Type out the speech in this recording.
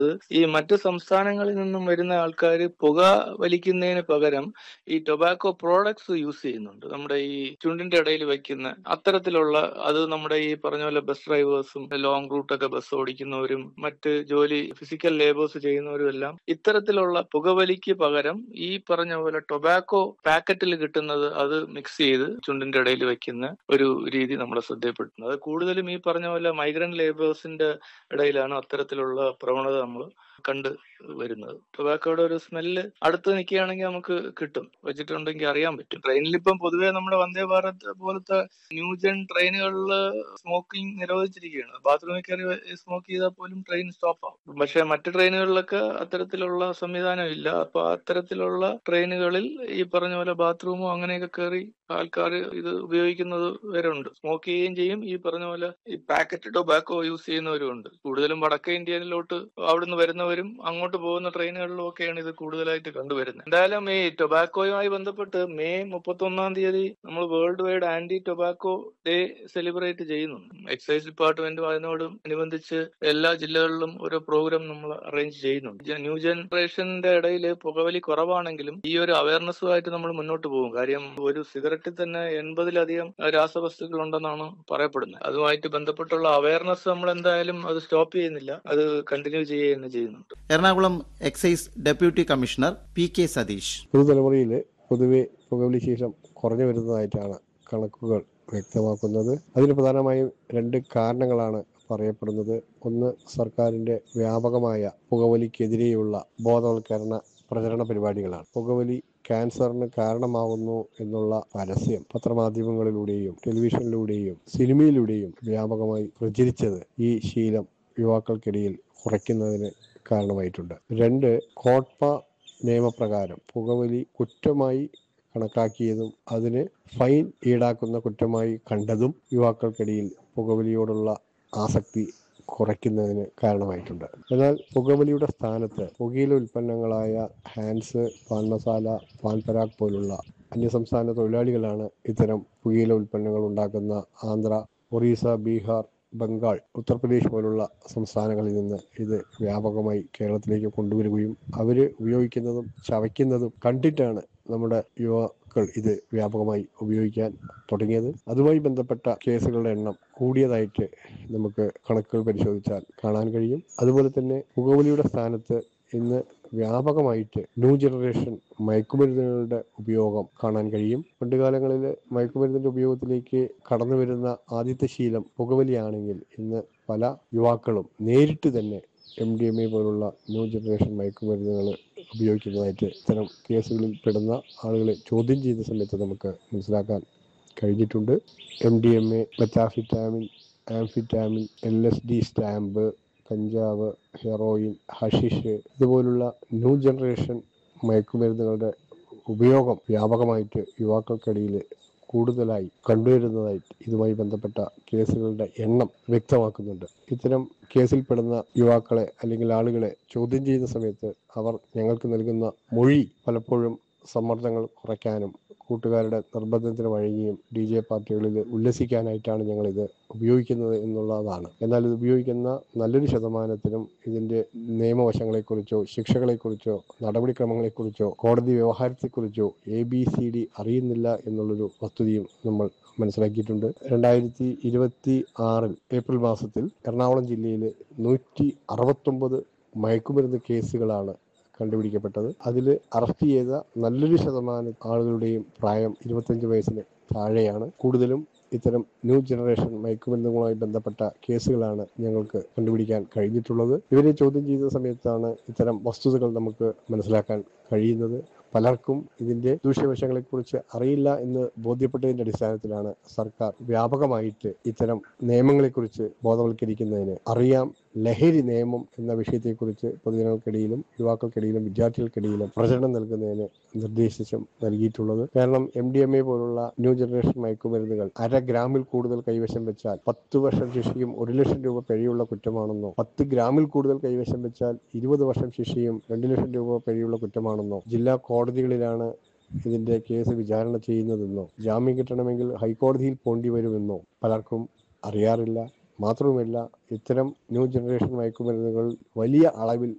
ഈ മറ്റു സംസ്ഥാനങ്ങളിൽ നിന്നും വരുന്ന ആൾക്കാർ പുക വലിക്കുന്നതിന് പകരം ഈ ടൊബാക്കോ പ്രോഡക്ട്സ് യൂസ് ചെയ്യുന്നുണ്ട് നമ്മുടെ ഈ ചുണ്ടിന്റെ ഇടയിൽ വെക്കുന്ന അത്തരത്തിലുള്ള അത് നമ്മുടെ ഈ പറഞ്ഞ പോലെ ബസ് ഡ്രൈവേഴ്സും ലോങ് റൂട്ടൊക്കെ ബസ് ഓടിക്കുന്നവരും മറ്റ് ജോലി ഫിസിക്കൽ ലേബേഴ്സ് ചെയ്യുന്നവരും എല്ലാം ഇത്തരത്തിലുള്ള പുകവലിക്ക് പകരം ഈ പറഞ്ഞ പോലെ ടൊബാക്കോ പാക്കറ്റിൽ കിട്ടുന്നത് അത് മിക്സ് ചെയ്ത് ചുണ്ടിന്റെ ഇടയിൽ വെക്കുന്ന ഒരു രീതി നമ്മുടെ ശ്രദ്ധയിൽപ്പെടുന്നത് അത് കൂടുതലും ഈ പറഞ്ഞ പോലെ മൈഗ്രന്റ് ലേബേഴ്സിന്റെ ഇടയിലാണ് അത്തരത്തിലുള്ള പ്രവണത നമ്മൾ കണ്ട് വരുന്നത് ടൊബാക്കോയുടെ ഒരു സ്മെല്ല് അടുത്ത് നിൽക്കുകയാണെങ്കിൽ നമുക്ക് കിട്ടും വെച്ചിട്ടുണ്ടെങ്കിൽ അറിയാൻ പറ്റും ട്രെയിനിൽ ഇപ്പം പൊതുവെ നമ്മുടെ വന്ദേ ഭാരത് പോലത്തെ ന്യൂജൻ ട്രെയിനുകളിൽ സ്മോക്കിംഗ് നിരോധിച്ചിരിക്കുകയാണ് ബാത്റൂമിൽ കയറി സ്മോക്ക് ചെയ്താൽ പോലും ട്രെയിൻ സ്റ്റോപ്പ് ആവും പക്ഷെ മറ്റ് ട്രെയിനുകളിലൊക്കെ അത്തരത്തിലുള്ള സംവിധാനം ഇല്ല അപ്പൊ അത്തരത്തിലുള്ള ട്രെയിനുകളിൽ ഈ പറഞ്ഞ പോലെ ബാത്റൂമോ അങ്ങനെയൊക്കെ കയറി ആൾക്കാർ ഇത് ഉപയോഗിക്കുന്നത് വരെ ഉണ്ട് സ്മോക്ക് ചെയ്യുകയും ചെയ്യും ഈ പറഞ്ഞ പോലെ ഈ പാക്കറ്റ് ടൊബാക്കോ യൂസ് ചെയ്യുന്നവരും ഉണ്ട് കൂടുതലും വടക്കേ ഇന്ത്യയിലോട്ട് അവിടുന്ന് വരുന്നവരും അങ്ങോട്ട് പോകുന്ന ട്രെയിനുകളിലും ഒക്കെയാണ് ഇത് കൂടുതലായിട്ട് കണ്ടുവരുന്നത് എന്തായാലും ഈ ടൊബാക്കോയുമായി ബന്ധപ്പെട്ട് മെയ് മുപ്പത്തി ഒന്നാം തീയതി നമ്മൾ world wide anti tobacco day celebrate ചെയ്യുന്നുണ്ട് എക്സൈസ് ഡിപ്പാർട്ട്മെന്റും അതിനോട് അനുബന്ധിച്ച് എല്ലാ ജില്ലകളിലും ഓരോ പ്രോഗ്രാം നമ്മൾ അറേഞ്ച് ചെയ്യുന്നുണ്ട് ന്യൂ ജനറേഷന്റെ ഇടയിൽ പുകവലി കുറവാണെങ്കിലും ഈ ഒരു അവയർനെസ്സുമായിട്ട് നമ്മൾ മുന്നോട്ട് പോകും കാര്യം ഒരു സിഗരറ്റിൽ തന്നെ എൺപതിലധികം രാസവസ്തുക്കൾ ഉണ്ടെന്നാണ് പറയപ്പെടുന്നത് അതുമായിട്ട് ബന്ധപ്പെട്ടുള്ള അവയർനെസ് നമ്മൾ എന്തായാലും അത് സ്റ്റോപ്പ് ചെയ്യുന്നില്ല അത് കണ്ടിന്യൂ ചെയ്യുക തന്നെ ചെയ്യുന്നുണ്ട് Ernakulam excise deputy commissioner P K Satheesh പുതുതലമുറയിൽ പൊതുവെ പുകവലി ശീലം കുറഞ്ഞു വരുന്നതായിട്ടാണ് കണക്കുകൾ വ്യക്തമാക്കുന്നത് അതിന് പ്രധാനമായും രണ്ട് കാരണങ്ങളാണ് പറയപ്പെടുന്നത് ഒന്ന് സർക്കാരിന്റെ വ്യാപകമായ പുകവലിക്കെതിരെയുള്ള ബോധവൽക്കരണ പ്രചരണ പരിപാടികളാണ് പുകവലി ക്യാൻസറിന് കാരണമാകുന്നു എന്നുള്ള പരസ്യം പത്രമാധ്യമങ്ങളിലൂടെയും ടെലിവിഷനിലൂടെയും സിനിമയിലൂടെയും വ്യാപകമായി പ്രചരിച്ചത് ഈ ശീലം യുവാക്കൾക്കിടയിൽ കുറയ്ക്കുന്നതിന് കാരണമായിട്ടുണ്ട് രണ്ട് കോട്ട്പ നിയമപ്രകാരം പുകവലി കുറ്റമായി കണക്കാക്കിയതും അതിന് ഫൈൻ ഈടാക്കുന്ന കുറ്റമായി കണ്ടതും യുവാക്കൾക്കിടയിൽ പുകവലിയോടുള്ള ആസക്തി കുറയ്ക്കുന്നതിന് കാരണമായിട്ടുണ്ട് എന്നാൽ പുകവലിയുടെ സ്ഥാനത്ത് പുകയില ഉൽപ്പന്നങ്ങളായ ഹാൻസ് പാൻ മസാല പാൻ പരാഗ് പോലുള്ള അന്യസംസ്ഥാന തൊഴിലാളികളാണ് ഇത്തരം പുകയില ഉൽപ്പന്നങ്ങൾ ഉണ്ടാക്കുന്ന ആന്ധ്ര ഒറീസ ബീഹാർ ബംഗാൾ ഉത്തർപ്രദേശ് പോലുള്ള സംസ്ഥാനങ്ങളിൽ നിന്ന് ഇത് വ്യാപകമായി കേരളത്തിലേക്ക് കൊണ്ടുവരികയും അവർ ഉപയോഗിക്കുന്നതും ചവയ്ക്കുന്നതും കണ്ടിട്ടാണ് നമ്മുടെ യുവാക്കൾ ഇത് വ്യാപകമായി ഉപയോഗിക്കാൻ തുടങ്ങിയത് അതുമായി ബന്ധപ്പെട്ട കേസുകളുടെ എണ്ണം കൂടിയതായിട്ട് നമുക്ക് കണക്കുകൾ പരിശോധിച്ചാൽ കാണാൻ കഴിയും അതുപോലെ തന്നെ പുകവലിയുടെ സ്ഥാനത്ത് ഇന്ന് വ്യാപകമായിട്ട് ന്യൂ ജനറേഷൻ മയക്കുമരുന്നുകളുടെ ഉപയോഗം കാണാൻ കഴിയും പണ്ടുകാലങ്ങളിൽ മയക്കുമരുന്നിന്റെ ഉപയോഗത്തിലേക്ക് കടന്നു വരുന്ന ആദ്യത്തെ ശീലം പുകവലിയാണെങ്കിൽ ഇന്ന് പല യുവാക്കളും നേരിട്ട് തന്നെ എം ഡി എം എ പോലുള്ള ന്യൂ ജനറേഷൻ മയക്കുമരുന്നുകൾ ഉപയോഗിക്കുന്നതായിട്ട് ഇത്തരം കേസുകളിൽ പെടുന്ന ആളുകളെ ചോദ്യം ചെയ്യുന്ന സമയത്ത് നമുക്ക് മനസ്സിലാക്കാൻ കഴിഞ്ഞിട്ടുണ്ട് M D M A methamphetamine amphetamine L S D stamp കഞ്ചാവ് ഹെറോയിൻ ഹഷിഷ് ഇതുപോലുള്ള ന്യൂ ജനറേഷൻ മയക്കുമരുന്നുകളുടെ ഉപയോഗം വ്യാപകമായിട്ട് യുവാക്കൾക്കിടയിൽ കൂടുതലായി കണ്ടുവരുന്നതായി ഇതുമായി ബന്ധപ്പെട്ട കേസുകളുടെ എണ്ണം വ്യക്തമാക്കുന്നുണ്ട് ഇത്തരം കേസിൽപ്പെടുന്ന യുവാക്കളെ അല്ലെങ്കിൽ ആളുകളെ ചോദ്യം ചെയ്യുന്ന സമയത്ത് അവർ ഞങ്ങൾക്ക് നൽകുന്ന മൊഴി പലപ്പോഴും സമ്മർദ്ദങ്ങൾ കുറയ്ക്കാനും കൂട്ടുകാരുടെ നിർബന്ധത്തിന് വഴങ്ങിയും ഡി ജെ പാർട്ടികളിൽ ഉല്ലസിക്കാനായിട്ടാണ് ഞങ്ങളിത് ഉപയോഗിക്കുന്നത് എന്നുള്ളതാണ് എന്നാൽ ഇത് ഉപയോഗിക്കുന്ന നല്ലൊരു ശതമാനത്തിനും ഇതിന്റെ നിയമവശങ്ങളെക്കുറിച്ചോ ശിക്ഷകളെക്കുറിച്ചോ നടപടിക്രമങ്ങളെക്കുറിച്ചോ കോടതി വ്യവഹാരത്തെക്കുറിച്ചോ എ ബി സി ഡി അറിയുന്നില്ല എന്നുള്ളൊരു വസ്തുതയും നമ്മൾ മനസ്സിലാക്കിയിട്ടുണ്ട് രണ്ടായിരത്തി ഇരുപത്തി ആറിൽ ഏപ്രിൽ മാസത്തിൽ എറണാകുളം ജില്ലയിൽ നൂറ്റി അറുപത്തൊമ്പത് മയക്കുമരുന്ന് കേസുകളാണ് കണ്ടുപിടിക്കപ്പെട്ടത് അതിൽ അറസ്റ്റ് ചെയ്ത നല്ലൊരു ശതമാനം ആളുകളുടെയും പ്രായം ഇരുപത്തഞ്ച് വയസ്സിന് താഴെയാണ് കൂടുതലും ഇത്തരം ന്യൂ ജനറേഷൻ മയക്കുമരുന്നുകളുമായി ബന്ധപ്പെട്ട കേസുകളാണ് ഞങ്ങൾക്ക് കണ്ടുപിടിക്കാൻ കഴിഞ്ഞിട്ടുള്ളത് ഇവരെ ചോദ്യം ചെയ്യുന്ന സമയത്താണ് ഇത്തരം വസ്തുതകൾ നമുക്ക് മനസ്സിലാക്കാൻ കഴിയുന്നത് പലർക്കും ഇതിന്റെ ദൂഷ്യവശങ്ങളെക്കുറിച്ച് അറിയില്ല എന്ന് ബോധ്യപ്പെട്ടതിന്റെ അടിസ്ഥാനത്തിലാണ് സർക്കാർ വ്യാപകമായിട്ട് ഇത്തരം നിയമങ്ങളെക്കുറിച്ച് ബോധവൽക്കരിക്കുന്നതിന് അറിയാം ലഹരി നിയമം എന്ന വിഷയത്തെക്കുറിച്ച് പൊതുജനങ്ങൾക്കിടയിലും യുവാക്കൾക്കിടയിലും വിദ്യാർത്ഥികൾക്കിടയിലും പ്രചരണം നൽകുന്നതിന് നിർദ്ദേശിച്ചും നൽകിയിട്ടുള്ളത് കാരണം എം ഡി എം എ പോലുള്ള ന്യൂ ജനറേഷൻ മയക്കുമരുന്നുകൾ അര ഗ്രാമിൽ കൂടുതൽ കൈവശം വെച്ചാൽ പത്ത് വർഷം ശിക്ഷയും ഒരു ലക്ഷം രൂപ പിഴയുള്ള കുറ്റമാണെന്നോ പത്ത് ഗ്രാമിൽ കൂടുതൽ കൈവശം വെച്ചാൽ ഇരുപത് വർഷം ശിക്ഷയും രണ്ട് ലക്ഷം രൂപ പിഴയുള്ള കുറ്റമാണെന്നോ ജില്ലാ കോടതികളിലാണ് ഇതിന്റെ കേസ് വിചാരണ ചെയ്യുന്നതെന്നോ ജാമ്യം കിട്ടണമെങ്കിൽ ഹൈക്കോടതിയിൽ പോണ്ടി വരുമെന്നോ പലർക്കും അറിയാറില്ല മാത്രവുമല്ല ഇത്തരം ന്യൂ ജനറേഷൻ മയക്കുമരുന്നുകൾ വലിയ അളവിൽ